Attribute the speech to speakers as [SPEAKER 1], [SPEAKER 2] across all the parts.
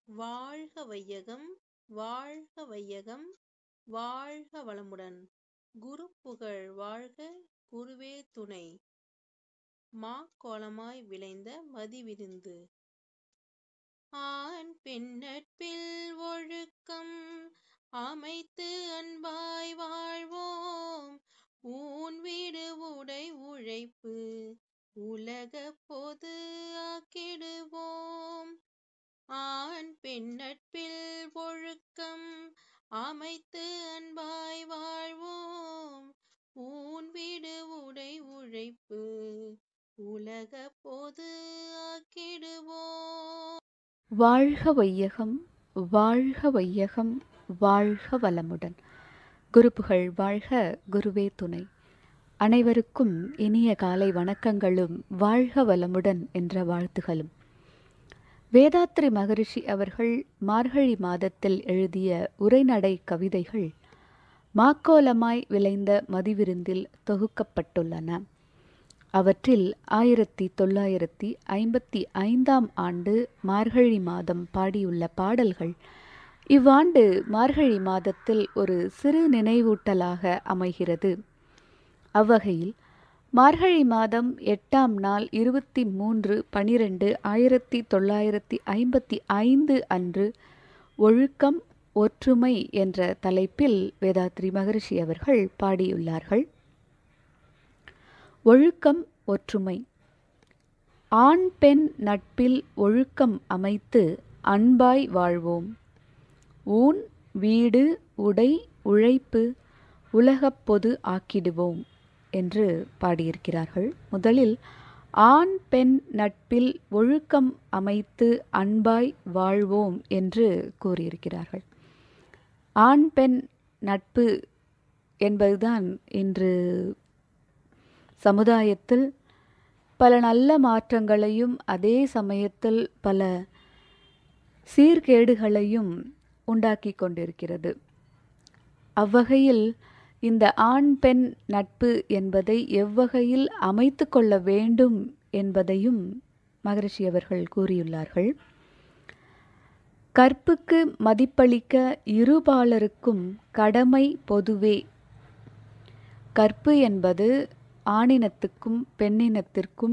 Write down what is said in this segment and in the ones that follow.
[SPEAKER 1] வாழ்க வையகம் வாழ்க வையகம் வாழ்க வளமுடன் குரு புகழ் வாழ்க குருவே துணை மாக்கோலமாய் விளைந்த மதிவிருந்து ஆண் பெண் நட்பில் ஒழுக்கம் அமைத்து அன்பாய் வாழ்வோம் ஊன் வீடு உடை உழைப்பு உலக பொது ஆக்கிடுவோம் ஆண் பெண் நட்பில் ஒழுக்கம் அமைத்து அன்பாய் வாழ்வோம் ஊன் வீடு உடை உழைப்பு உலக பொது ஆக்கிடுவோம்
[SPEAKER 2] வாழ்க வையகம் வாழ்க வையகம் வாழ்க வளமுடன் குருப்புகழ் வாழ்க குருவே துணை அனைவருக்கும் இனிய காலை வணக்கங்களும் வாழ்க வளமுடன் என்ற வாழ்த்துகளும் வேதாத்ரி மகரிஷி அவர்கள் மார்கழி மாதத்தில் எழுதிய உரைநடை கவிதைகள் மாக்கோலமாய் விளைந்த மதிவிருந்தில் தொகுக்கப்பட்டுள்ளன அவற்றில் ஆயிரத்தி தொள்ளாயிரத்தி ஐம்பத்தி ஐந்தாம் ஆண்டு மார்கழி மாதம் பாடியுள்ள பாடல்கள் இவ்வாண்டு மார்கழி மாதத்தில் ஒரு சிறு நினைவூட்டலாக அமைகிறது அவ்வகையில் மார்கழி மாதம் எட்டாம் நாள் இருபத்தி மூன்று பனிரெண்டு ஆயிரத்தி தொள்ளாயிரத்தி ஐம்பத்தி ஐந்து அன்று ஒழுக்கம் ஒற்றுமை என்ற தலைப்பில் வேதாத்ரி மகரிஷி அவர்கள் பாடியுள்ளார்கள் ஒழுக்கம் ஒற்றுமை ஆண் பெண் நட்பில் ஒழுக்கம் அமைத்து அன்பாய் வாழ்வோம் ஊன் வீடு உடை உழைப்பு உலகப் பொது ஆக்கிடுவோம் என்று பாடியிருக்கிறார்கள் முதலில் ஆண் பெண் நட்பில் ஒழுக்கம் அமைத்து அன்பாய் வாழ்வோம் என்று கூறியிருக்கிறார்கள் ஆண் பெண் நட்பு என்பதுதான் இன்று சமுதாயத்தில் பல நல்ல மாற்றங்களையும் அதே சமயத்தில் பல சீர்கேடுகளையும் உண்டாக்கி கொண்டிருக்கிறது அவ்வகையில் இந்த ஆண் பெண் நட்பு என்பதை எவ்வகையில் அமைத்து கொள்ள வேண்டும் என்பதையும் மகரிஷி அவர்கள் கூறியுள்ளார்கள் கற்புக்கு மதிப்பளிக்க இருபாலருக்கும் கடமை பொதுவே கற்பு என்பது ஆணினத்துக்கும் பெண்ணினத்திற்கும்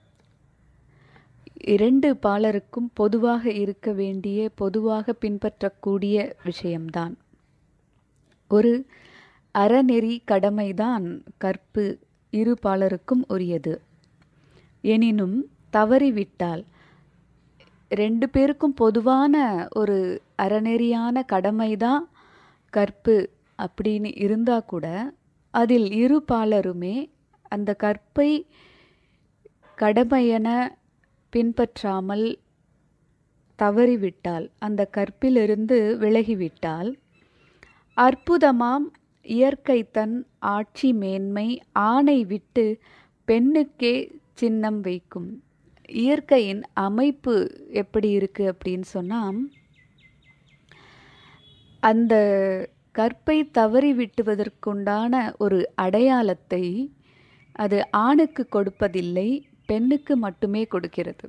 [SPEAKER 2] இரண்டு பாலருக்கும் பொதுவாக இருக்க வேண்டிய பொதுவாக பின்பற்றக்கூடிய விஷயம்தான் ஒரு அறநெறி கடமைதான் கற்பு இரு பாலருக்கும் உரியது எனினும் தவறிவிட்டால் ரெண்டு பேருக்கும் பொதுவான ஒரு அறநெறியான கடமைதான் கற்பு அப்படின்னு இருந்தால் கூட அதில் இரு பாலருமே அந்த கற்பை கடமையென பின்பற்றாமல் தவறிவிட்டால் அந்த கற்பிலிருந்து விலகிவிட்டால் அற்புதமாம் இயற்கை தன் ஆட்சி மேன்மை ஆணை விட்டு பெண்ணுக்கே சின்னம் வைக்கும் இயற்கையின் அமைப்பு எப்படி இருக்குது அப்படின்னு சொன்னால் அந்த கற்பை தவறி விட்டுவதற்குண்டான ஒரு அடையாளத்தை அது ஆணுக்கு கொடுப்பதில்லை பெண்ணுக்கு மட்டுமே கொடுக்கிறது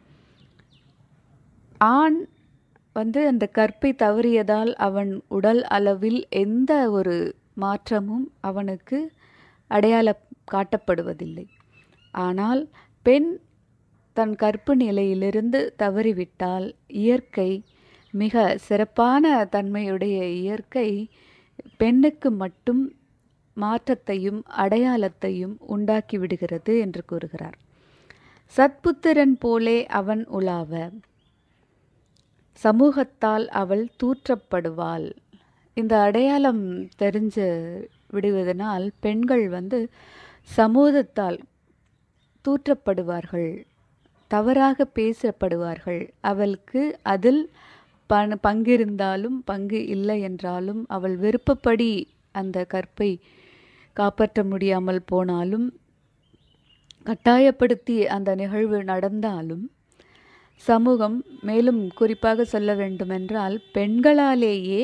[SPEAKER 2] ஆண் வந்து அந்த கற்பை தவறியதால் அவன் உடல் அளவில் எந்த ஒரு மாற்றமும் அவனுக்கு அடையாளம் காட்டப்படுவதில்லை ஆனால் பெண் தன் கற்பு நிலையிலிருந்து தவறிவிட்டால் இயற்கை மிக சிறப்பான தன்மையுடைய இயற்கை பெண்ணுக்கு மட்டும் மாற்றத்தையும் அடையாளத்தையும் உண்டாக்கி விடுகிறது என்று கூறுகிறார் சத்புத்திரன் போலே அவன் உலாவ சமூகத்தால் அவள் தூற்றப்படுவாள் இந்த அடையாளம் தெரிஞ்சு விடுவதனால் பெண்கள் வந்து சமூகத்தால் தூற்றப்படுவார்கள் தவறாக பேசப்படுவார்கள் அவளுக்கு அதில் பண பங்கிருந்தாலும் பங்கு இல்லை என்றாலும் அவள் விருப்பப்படி அந்த கற்பை காப்பாற்ற முடியாமல் போனாலும் கட்டாயப்படுத்தி அந்த நிகழ்வு நடந்தாலும் சமூகம் மேலும் குறிப்பாக சொல்ல வேண்டுமென்றால் பெண்களாலேயே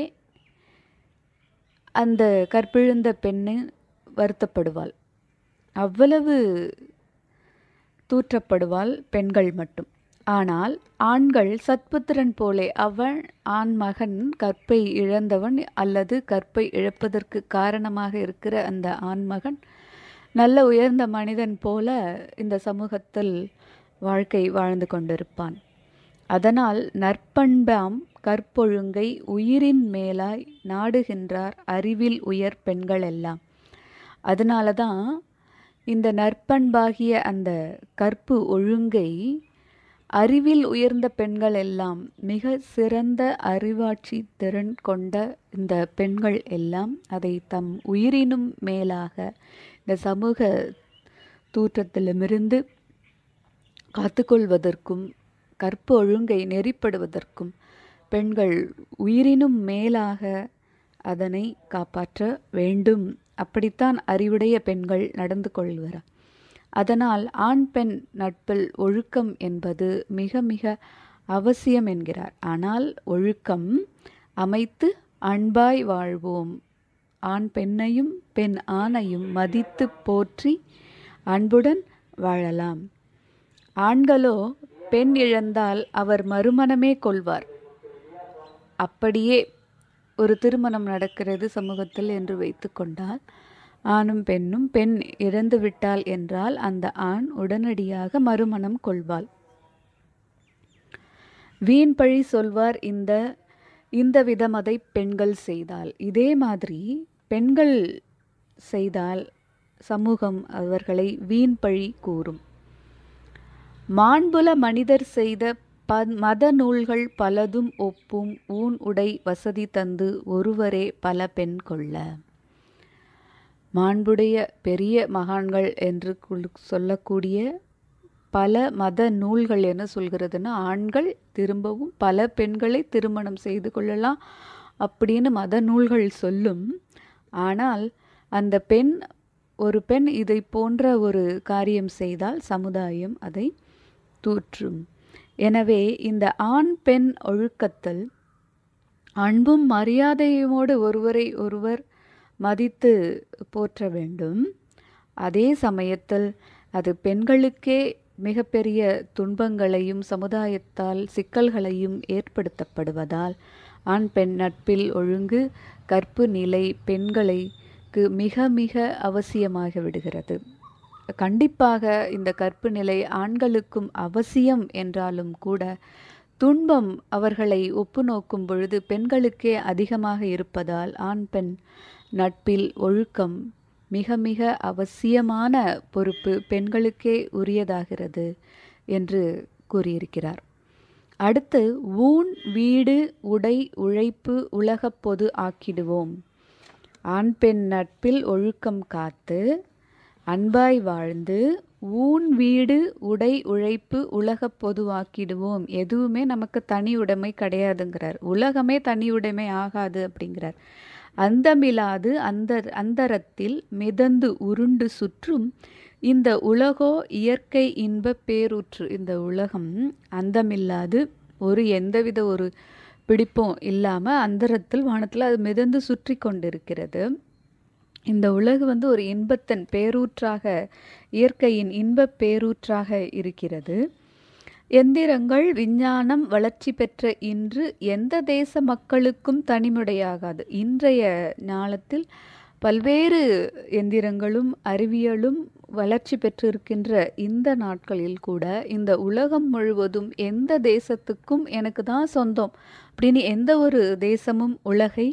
[SPEAKER 2] அந்த கற்பிழந்த பெண்ணு வருத்தப்படுவாள் அவ்வளவு தூற்றப்படுவாள் பெண்கள் மட்டும் ஆனால் ஆண்கள் சத்புத்திரன் போலே அவன் ஆண் மகன் கற்பை இழந்தவன் அல்லது கற்பை இழப்பதற்கு காரணமாக இருக்கிற அந்த ஆண்மகன் நல்ல உயர்ந்த மனிதன் போல இந்த சமூகத்தில் வாழ்க்கை வாழ்ந்து கொண்டிருப்பான் அதனால் நற்பண்பாம் கற்பொழுங்கை உயிரின் மேலாய் நாடுகின்றார் அறிவில் உயர் பெண்கள் எல்லாம் அதனால தான் இந்த நற்பண்பாகிய அந்த கற்பு ஒழுங்கை அறிவில் உயர்ந்த பெண்கள் எல்லாம் மிக சிறந்த அறிவாட்சி திறன் கொண்ட இந்த பெண்கள் எல்லாம் அதை தம் உயிரினும் மேலாக இந்த சமூக தூற்றத்திலுமிருந்து காத்துக்கொள்வதற்கும் கற்பு ஒழுங்கை நெறிப்படுவதற்கும் பெண்கள் உயிரினும் மேலாக அதனை காப்பாற்ற வேண்டும் அப்படித்தான் அறிவுடைய பெண்கள் நடந்து கொள்கிறார் அதனால் ஆண் பெண் நட்பில் ஒழுக்கம் என்பது மிக மிக அவசியம் என்கிறார் ஆனால் ஒழுக்கம் அமைத்து அன்பாய் வாழ்வோம் ஆண் பெண்ணையும் பெண் ஆணையும் மதித்து போற்றி அன்புடன் வாழலாம் ஆண்களோ பெண் இழந்தால் அவர் மறுமணமே கொள்வார் அப்படியே ஒரு திருமணம் நடக்கிறது சமூகத்தில் என்று வைத்து கொண்டால் ஆணும் பெண்ணும் பெண் இறந்து விட்டால் என்றால் அந்த ஆண் உடனடியாக மறுமணம் கொள்வாள் வீண் பழி சொல்வார் இந்த இந்த விதம் அதை பெண்கள் செய்தால் இதே மாதிரி பெண்கள் செய்தால் சமூகம் அவர்களை வீண் பழி கூறும் மாண்புல மனிதர் செய்த ப மத நூல்கள் பலதும் ஒப்பும் ஊன் உடை வசதி தந்து ஒருவரே பல பெண் கொள்ள மாண்புடைய பெரிய மகான்கள் என்று சொல்லக்கூடிய பல மத நூல்கள் என்ன சொல்கிறதுனா ஆண்கள் திரும்பவும் பல பெண்களை திருமணம் செய்து கொள்ளலாம் அப்படின்னு மத நூல்கள் சொல்லும் ஆனால் அந்த பெண் ஒரு பெண் இதை போன்ற ஒரு காரியம் செய்தால் சமுதாயம் அதை தூற்றும் எனவே இந்த ஆண் பெண் ஒழுக்கத்தில் அன்பும் மரியாதையோடு ஒருவரை ஒருவர் மதித்து போற்ற வேண்டும் அதே சமயத்தில் அது பெண்களுக்கே மிகப்பெரிய துன்பங்களையும் சமுதாயத்தால் சிக்கல்களையும் ஏற்படுத்தப்படுவதால் ஆண் பெண் நட்பில் ஒழுங்கு கற்பு நிலை பெண்களுக்கு மிக மிக அவசியமாக விடுகிறது கண்டிப்பாக இந்த கற்பு நிலை ஆண்களுக்கும் அவசியம் என்றாலும் கூட துன்பம் அவர்களை ஒப்பு நோக்கும் பொழுது பெண்களுக்கே அதிகமாக இருப்பதால் ஆண் பெண் நட்பில் ஒழுக்கம் மிக மிக அவசியமான பொறுப்பு பெண்களுக்கே உரியதாகிறது என்று கூறியிருக்கிறார் அடுத்து ஊன் வீடு உடை உழைப்பு உலகப் பொது ஆக்கிடுவோம் ஆண் பெண் நட்பில் ஒழுக்கம் காத்து அன்பாய் வாழ்ந்து ஊன் வீடு உடை உழைப்பு உலக பொதுவாக்கிடுவோம் எதுவுமே நமக்கு தனி உடைமை கிடையாதுங்கிறார் உலகமே தனி உடைமை ஆகாது அப்படிங்கிறார் அந்தமில்லாது அந்த அந்தரத்தில் மிதந்து உருண்டு சுற்றும் இந்த உலகோ இயற்கை இன்ப பேரூற்று இந்த உலகம் அந்தமில்லாது ஒரு எந்தவித ஒரு பிடிப்பும் இல்லாமல் அந்தரத்தில் வானத்தில் அது மிதந்து சுற்றி கொண்டிருக்கிறது இந்த உலகு வந்து ஒரு இன்பத்தன் பேரூற்றாக இயற்கையின் இன்ப பேரூற்றாக இருக்கிறது எந்திரங்கள் விஞ்ஞானம் வளர்ச்சி பெற்ற இன்று எந்த தேச மக்களுக்கும் தனிமுடையாகாது இன்றைய ஞாலத்தில் பல்வேறு எந்திரங்களும் அறிவியலும் வளர்ச்சி பெற்றிருக்கின்ற இந்த நாட்களில் கூட இந்த உலகம் முழுவதும் எந்த தேசத்துக்கும் எனக்கு தான் சொந்தம் அப்படின்னு எந்த ஒரு தேசமும் உலகை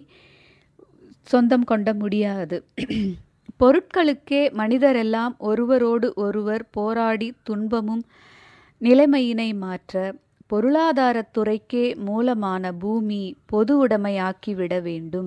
[SPEAKER 2] சொந்தம் கொண்ட முடியாது பொருட்களுக்கே மனிதரெல்லாம் ஒருவரோடு ஒருவர் போராடி துன்பமும் நிலைமையினை மாற்ற பொருளாதாரத்துறைக்கே மூலமான பூமி பொது உடைமையாக்கிவிட வேண்டும்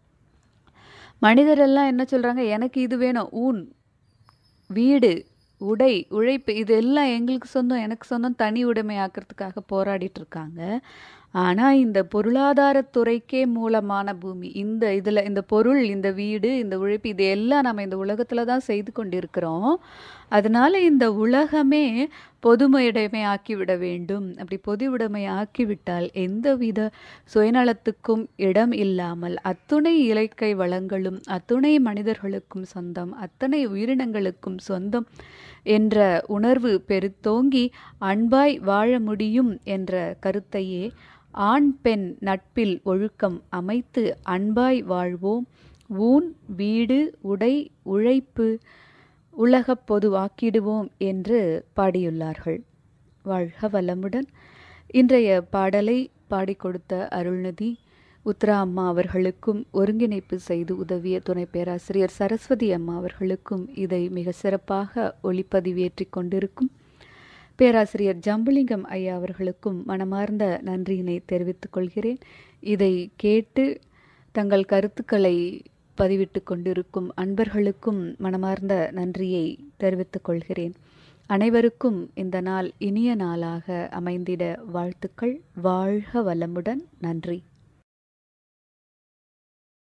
[SPEAKER 2] மனிதரெல்லாம் என்ன சொல்கிறாங்க எனக்கு இது வேணும் ஊன் வீடு உடை உழைப்பு இது எல்லாம் எங்களுக்கு சொந்தம் எனக்கு சொந்தம் தனி உடைமையாக்கிறதுக்காக போராடிட்டு இருக்காங்க ஆனால் இந்த பொருளாதாரத்துறைக்கே மூலமான பூமி இந்த இதில் இந்த பொருள் இந்த வீடு இந்த உழைப்பு இது எல்லாம் நம்ம இந்த உலகத்தில் தான் செய்து கொண்டிருக்கிறோம் அதனால இந்த உலகமே பொதுமையுடைமை ஆக்கிவிட வேண்டும் அப்படி பொதுவுடைமை ஆக்கிவிட்டால் எந்தவித சுயநலத்துக்கும் இடம் இல்லாமல் அத்துணை இலக்கை வளங்களும் அத்துணை மனிதர்களுக்கும் சொந்தம் அத்தனை உயிரினங்களுக்கும் சொந்தம் என்ற உணர்வு பெருத்தோங்கி அன்பாய் வாழ முடியும் என்ற கருத்தையே ஆண் பெண் நட்பில் ஒழுக்கம் அமைத்து அன்பாய் வாழ்வோம் ஊன் வீடு உடை உழைப்பு உலகப் பொதுவாக்கிடுவோம் என்று பாடியுள்ளார்கள் வாழ்க வளமுடன் இன்றைய பாடலை பாடிக் கொடுத்த அருள்நிதி உத்ரா அம்மா அவர்களுக்கும் ஒருங்கிணைப்பு செய்து உதவிய துணை பேராசிரியர் சரஸ்வதி அம்மா அவர்களுக்கும் இதை மிக சிறப்பாக ஒளிப்பதிவேற்றி கொண்டிருக்கும் பேராசிரியர் ஜம்புலிங்கம் ஐயா அவர்களுக்கும் மனமார்ந்த நன்றியினை தெரிவித்துக் கொள்கிறேன் இதை கேட்டு தங்கள் கருத்துக்களை பதிவிட்டு கொண்டிருக்கும் அன்பர்களுக்கும் மனமார்ந்த நன்றியை தெரிவித்துக் கொள்கிறேன் அனைவருக்கும் இந்த நாள் இனிய நாளாக அமைந்திட வாழ்த்துக்கள் வாழ்க வளமுடன் நன்றி